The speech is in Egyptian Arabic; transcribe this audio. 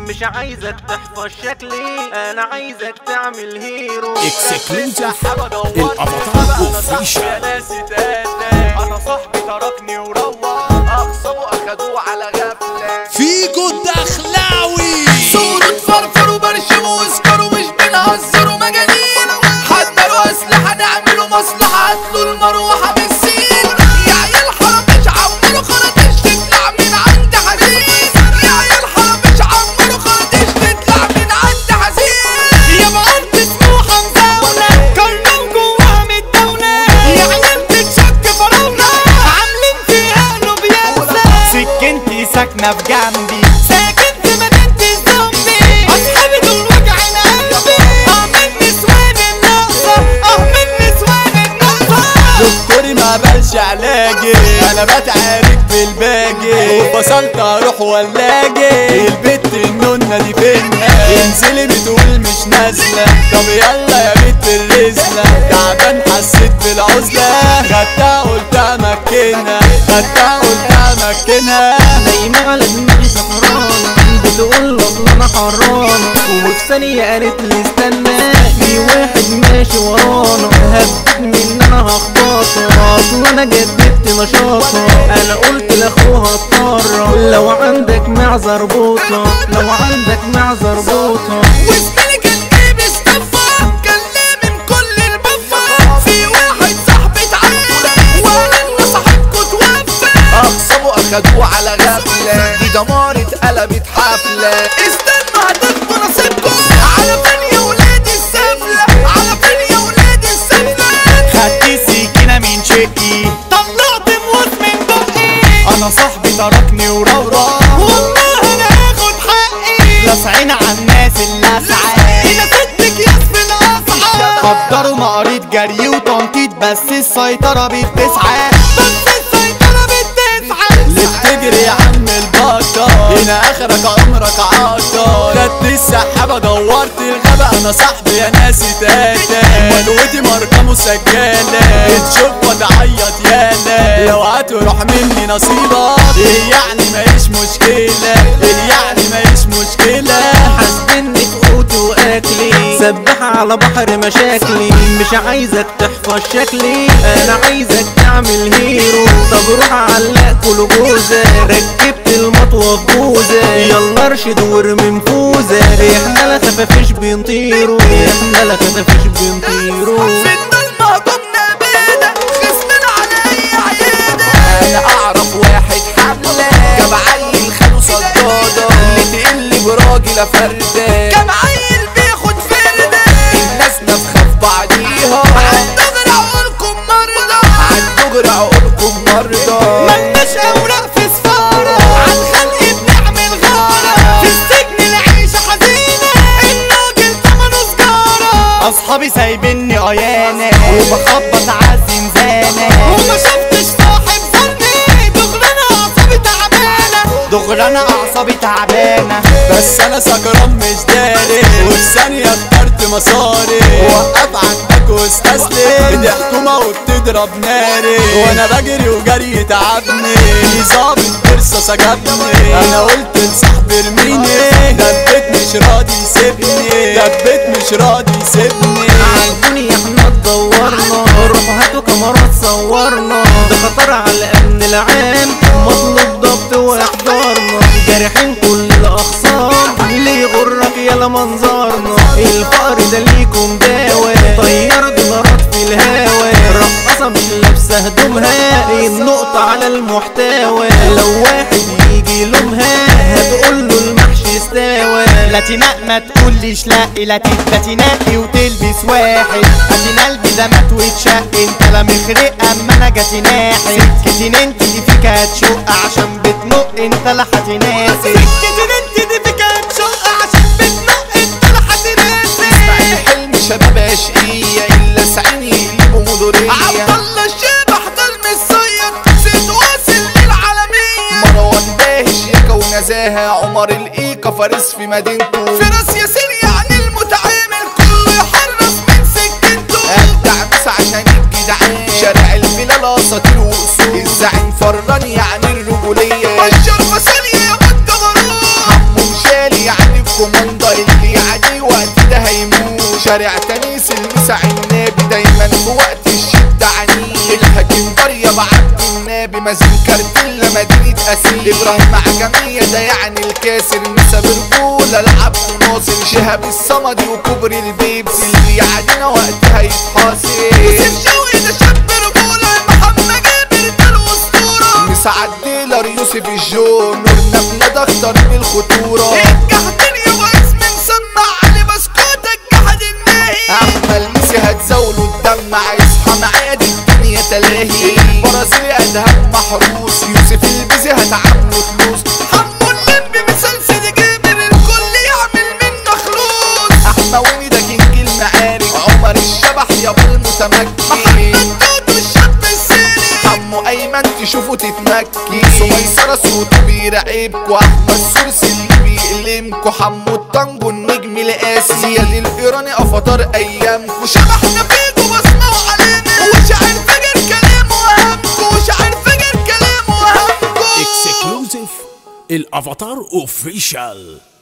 مش عايزك تحفظ شكلي انا عايزك تعمل هيرو اكسكلوزا الافاتار اوفيشال انا صاحبي تركني وروح اخصمه اخدوه على غفله فيجو الدخلاوي صورة فرفر وبرشم واسكروا مش بنهزروا مجانين حضروا اسلحة نعملوا مصلحة هاتلوا المروحة بالسين يا عيال حرام مش عمروا خرطش تطلع من عند حزين يا عيال حرام مش عمروا خرطش تطلع من عند حزين يا بقرت سموحة مزاولة كرنم جواها متداولة يا عيال بتشك فراولة عاملين فيها قلوب يابسة سكنتي ساكنة في جنبي ساكن في مدينة الزومبي أصحابي دول وجعين قلبي آه من نسوان الناقصة آه من نسوان الناقصة دكتوري ما بلش علاجي انا بتعالج بالباجي وفصلت اروح ولاجي البت النونة دي فينها انزلي بتقول مش نازلة طب يلا يا بنت الرزلة تعبان حسيت بالعزلة خدتها قلت امكنها خدتها قلت امكنها نايمة على دماغي سهرانة بتقول اصل انا حرانة وفي ثانية قالت لي استنى في واحد ماشي ورانا هبت من انا هخبطها اصل انا جددت نشاطها انا قلت لاخوها اضطر لو عندك معذر بوطة لو عندك معذر بوطة وزميلي كان جايب استفة كان لامم كل البفة في واحد صاحبي اتعلم وقال ان صاحبكوا توفى اقسموا اخدوه على غفلة دي دمار اتقلبت حفلة استنوا هتاخدوا نصيبكم على فين يا ولاد السفلة على فين يا ولاد السفلة خدت سكينة من شكي طلعت موت من بقي انا صاحبي تركني وروح والله انا هاخد حقي لاسعين على الناس اللاسعة انا ستك ياسف الاسعى قدروا مقاريض جري وتنطيط بس السيطرة بتسعى بس السيطرة بتسعى اللي بتجري يا عم البطة هنا اخرك عمرك عطا خدت السحابة دورت الغابة انا صاحبي يا ناسي تاتا مدوتي ماركة مسجلة بتشوف وتعيط يالا لو هتروح مني نصيبك ايه يعني ماليش مشكلة ايه يعني ماليش مشكلة حاسبني في قوتي واكلي سباحة على بحر مشاكلي مش عايزك تحفظ شكلي انا عايزك تعمل هيرو طب روح علق كل جوزة ركبت المطوة في جوزة يلا ارشد وارمي نفوذة احنا لا خفافيش بنطيروا احنا لا خفافيش بنطيروا فينا المهضمنا بينا خصمنا على اي عيادة انا اعرف واحد حملة جاب عيل خاله صدادة اللي تقل براجل فردة كم عيل بياخد فردة الناس نفخة في بعضيها عالدغري عقولكم مرضى عالدغري عقولكم مرضى ملناش اوراق في سفارة عالخلق بنعمل غارة في السجن العيشة حزينة الراجل تمنه سجارة اصحابي سايبني عيانة وبخبط عالزنزانة وما شفتش صاحب ظني دغرنا اعصابي تعبانة دغري انا اعصابي تعبانة بس انا سكران مش داري وفي ثانية اخترت مساري وقف عندك واستسلم دي حكومة وبتضرب ناري وانا بجري وجري تعبني ظابط برصاصة جابني انا قلت لصاحبي ارميني دبت مش راضي يسيبني دبت مش راضي يسيبني عالدنيا احنا اتدورنا روحوا هاتوا كاميرات صورنا ده خطر على الامن العام مطلوب ضبط واحضارنا جارحين كل الاخصام اللي يغرك يلا منظرنا الفقر ده ليكم دواء طيار دولارات في الهوا رقصة مش لابسة هدومها النقطة على المحتوى لو واحد يجي يلومها هتقوله المحشي استوى لاتيناء ما تقوليش لا لا تبقى تنقي وتلبس واحد ادي قلبي ده مات واتشق انت لا مخرق اما انا جاتي ناحي سكتين انت دي فيك هتشق عشان بتنق انت لا هتناسي سكتين انت دي فيك هتشق عشان بتنق انت لا هتناسي حلم شباب عشقية الا سعين يقلبوا مدورية عبدالله الشبح ده المصيد زيد واصل للعالمية مروان باهش يكا ونزاهة عمر الإيكا فارس في مدينته فراس ياسين يعني المتعامل كله يحرص من سكته أبدع بس عشان الجدعان شارع الفلال اساطير واصول الزعيم فران يعني الرجولية بشر فسالية يا مد غرور حمو مشالي يعني شارع تنيس المسا النابي دايما في وقت الشدة عنيد الحاكم ضرية بعبد النابي مازن كارتيلا مدينة أسيل إبراهيم عجمية ده يعني الكاسر مسا برجولة العبد ناصر شهاب الصمدي وكوبري البيبسي اللي يعدينا وقتها يتحاسب يوسف شوقي ده شاب رجولة محمد جابر ده الأسطورة مساعد ديلر يوسف الجون نورنا بلاد أخطر من الخطورة الجحدين يا اسم مسمع علي بسكوت الجحد الناهي أحمل ميسي هتزاوله الدم هيصحى معايا دي الدنيا تلاهي البرازيلي أدهم محروس يوسف البيزي هتعامله فلوس حمو اللمبي مسلسل جابر الكل يعمل منه خلوص أحمويني ده كينج المعارك عمر الشبح يابا المتمكن محمد دودو الشاب السالي حمو أيمن تشوفه تتمكي سميسرة صوته بيراقبكوا أحمد سورس اللي بيألمكوا حمو الطنجو النجم القاسي زياد الإيراني أفاتار أيامكوا شبحنا فيكوا بسمعوا علينا وشاعر فجر كلامه وهمكوا وشاعر فجر كلامه وهمكوا اكسكلوزيف الافاتار اوفيشال